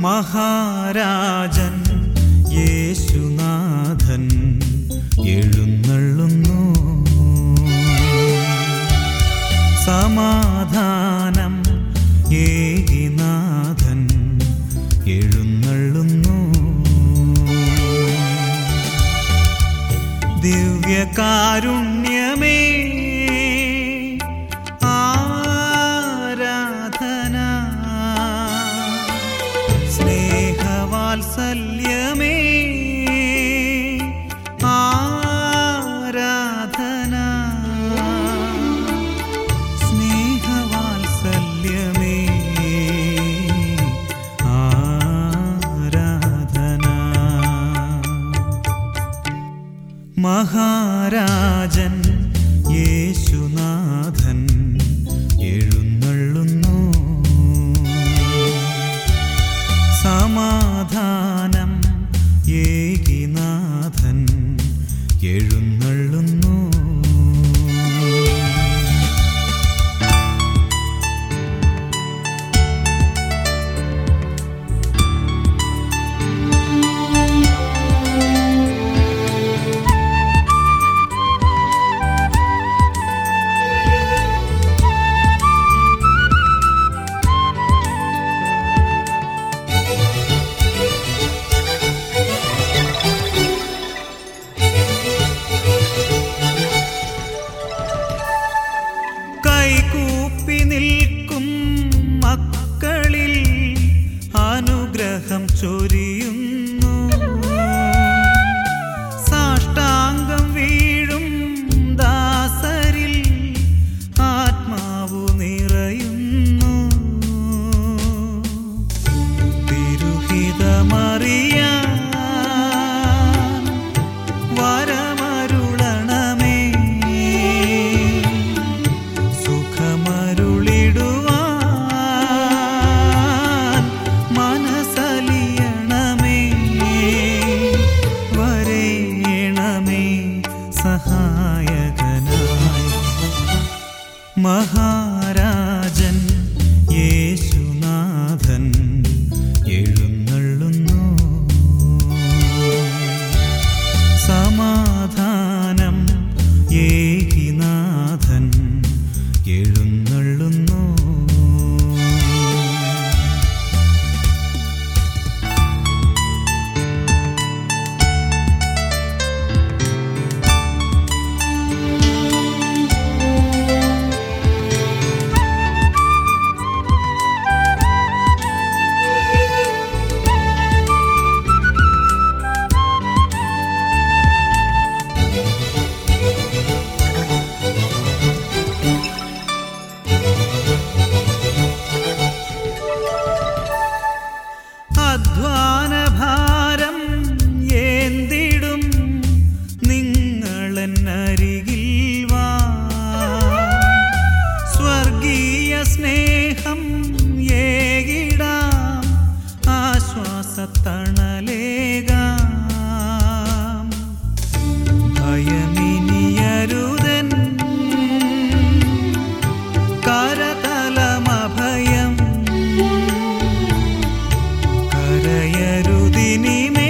മഹാരാജൻ യേശുനാഥൻ എഴുന്നള്ളുന്നു സമാധാനം ഏകിനാഥൻ എഴുന്നള്ളുന്നു ദിവ്യകാരുണ്യമേ ആരാധന സ്നേഹവാത്സല്യമേ ആരാധന സ്നേഹവാത്സല്യമേ ആരാധന മഹാരാജൻ യേശുനാഥൻ എഴുന്നള്ളുന്നു സമാധാനം ഏകിനാഥൻ എഴുന്നള്ളുന്നു കൈകൂപ്പി നിൽക്കും മക്കളിൽ അനുഗ്രഹം ചൊരിയുന്നു സാഷ്ടാംഗം വീഴും ദാസരിൽ ആത്മാവു നിറയുന്നു തിരുഹിതമറിയാൻ വരമരുളണമേ സുഖമരുളിടുവാൻ മനസ്സലിയണമേ വരേണമേ സഹായകനായി മഹാരാജൻ യേശുനാഥൻ എഴുന്നള്ളുന്നു സമാധാനം ഏകിനാഥൻ എഴുന്നള്ളുന്നു അധ്വാനഭാരം ഏന്തിടും നിങ്ങളെന്നരികിൽ വാ സ്വർഗീയ സ്നേഹം ഏകിടാം ആശ്വാസത്തണലേകാം ഭയമിനിയരുതൻ കരതലമഭയം കരയരുതിനിമേ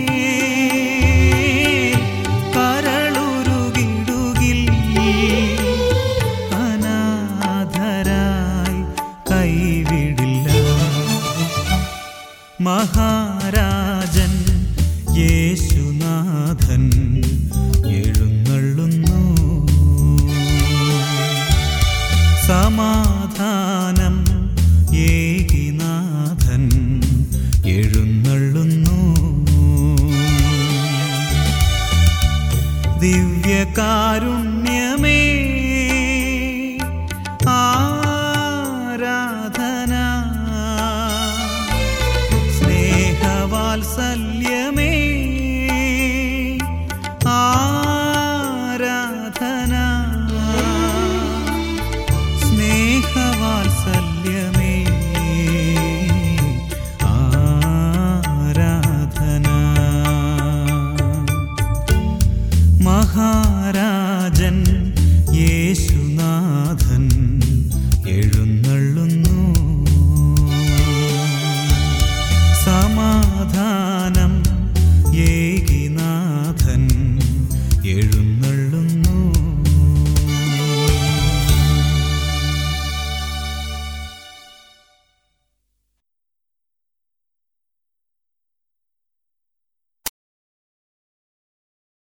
കരളുരുകിടുകിൽ അനാഥരായി കൈവിടില്ല മഹാരാജൻ യേശുനാഥൻ എഴുന്നള്ളുന്നു സമാധാനം ഏകിനാഥൻ എഴുന്നള്ളുന്നു ദിവ്യകാരുണ്യമേ ആരാധന സ്നേഹവാത്സല്യ